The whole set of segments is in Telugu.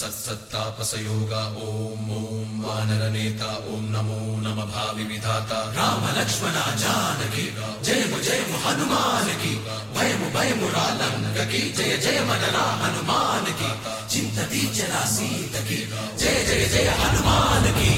సత్సత్తాపసయోగ ఓం ఓం వానరనేత ఓం నమో నమ భావి విధాత రామ లక్ష్మణ జానకి జయము జయము హనుమానికి భయము భయము రాలంకకి జయ జయ మనరా హనుమానికి చింత తీర్చరా సీతకి జయ జయ జయ హనుమానికి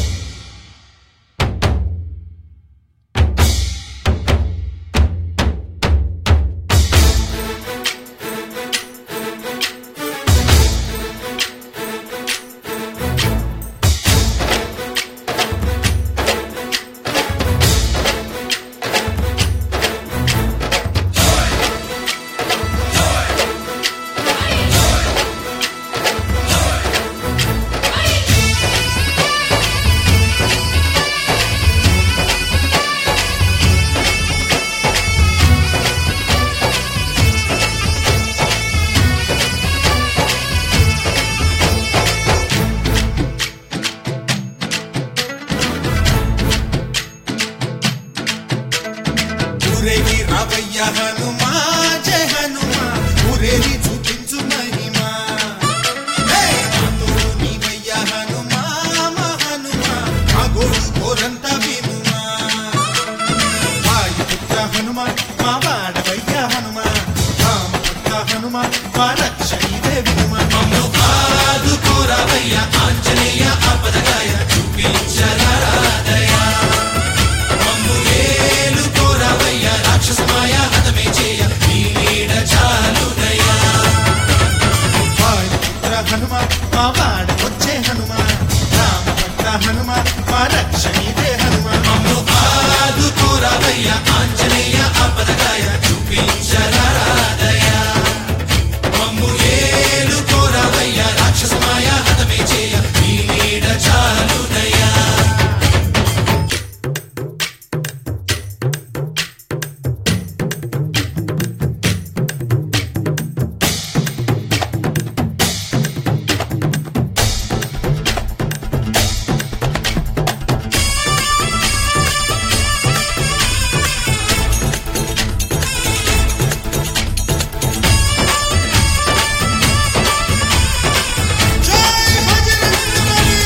ఊరేగి రావయ్య హనుమా జయ హనుమా ఊరేగి చూపించు మహిమా హే! నాతోడు నీవయ్య హనుమా మా హనుమా మా గోడు కోరంత వినుమా వాయుపుత్ర హనుమా మా వాడవయ్య హనుమా రామపుత్ర హనుమా మా రక్షణిదే వినుమా మమ్ము ఆదుకోరావయ్య ఆంజనేయ ఆపదగాయ చూపించరాదయ మమ్ము ఏలుకోరావయ్య రాక్షసమాయ హతమే చేయ నీ నీడ చాలుదయ వాయుపుత్ర హనుమా మా వాడవచ్చే హనుమా రామపుత్ర హనుమా మా రక్షణిదే హనుమా మమ్ము ఆదుకోరావయ్య ఆంజనేయ ఆపదగాయ చూపించరాదయ మమ్ము ఏలుకోరావయ్య రాక్షసమాయ హతమే చేయ నీ నీడ చాలుదయ జై భజరంగబలి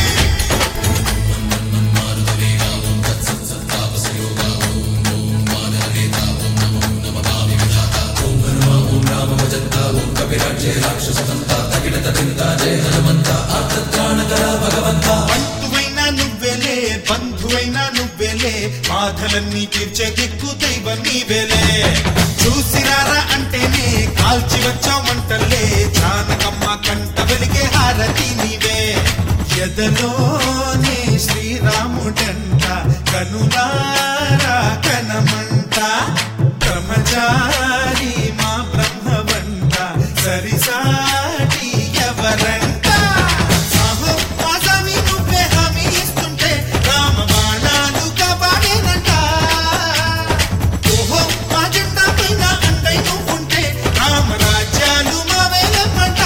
బంధువైనా నువ్వెలే బంధువైనా నువ్వెలే బాధలన్నీ తీర్చే దిక్కు దైవం నీవెలే చూసిరారా అంటేనే కాల్చి వచ్చామంటలే జానకమ్మ కంట వెలిగే హారతి నీవే ఎదలోనే శ్రీరాముడంట కనులారా కనమంట బ్రహ్మచారి మా బ్రహ్మవంట సరిసాటి ఎవరంట సాహో ఆసామి నువ్వే హామీ ఇస్తుంటే రామ బాణాలు కాపాడేనంట ఓహో మా జెండా పైన అండై నువ్వుంటే రామ రాజ్యాలు మా వేలమంట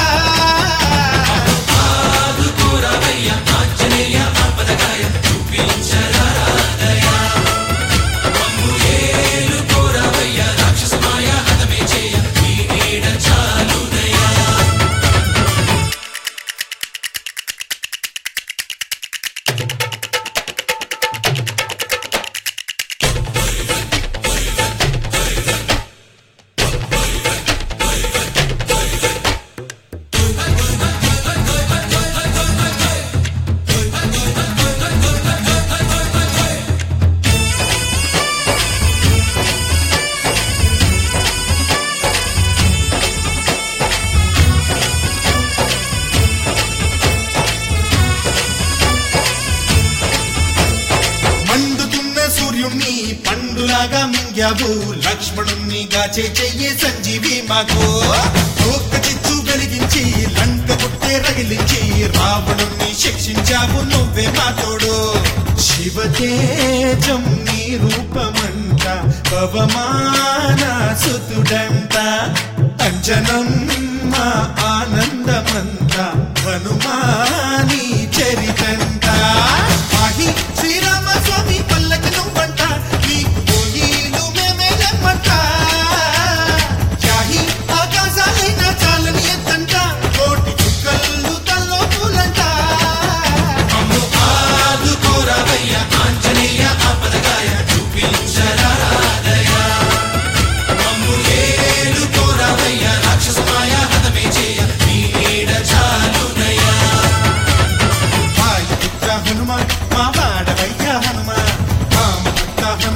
ఆదుకోరావయ్య ఆంజనేయ ఆపదగాయ చూపించరాదయ మమ్ము ఏలుకోరావయ్య రాక్షసమాయ హతమే చేయ నీ నీడ చాలుదయ మండుతున్న సూర్యుణ్ణి పండులాగా మింగావు లక్ష్మణుణ్ణి గాచే చెయ్యే సంజీవి మాకు ఒక్క చిచ్చు వెలిగించి లంక పుట్టే రగిలించి రావణుణ్ణి శిక్షించావు నువ్వే మా తోడు శివతేజం నీ రూపమంట పవమాన సుతుడంట అంజనం మా ఆనందమంత హనుమాని చరితంట ఆహి శ్రీరామ స్వామి పల్లకి నువ్వంట నీకు పోయిలు మేమే లెమ్మంట యాహి ఆకాశాలైన చాలని ఎత్తంట కోటి చుక్కలు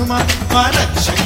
హనుమ మా రక్షణీదే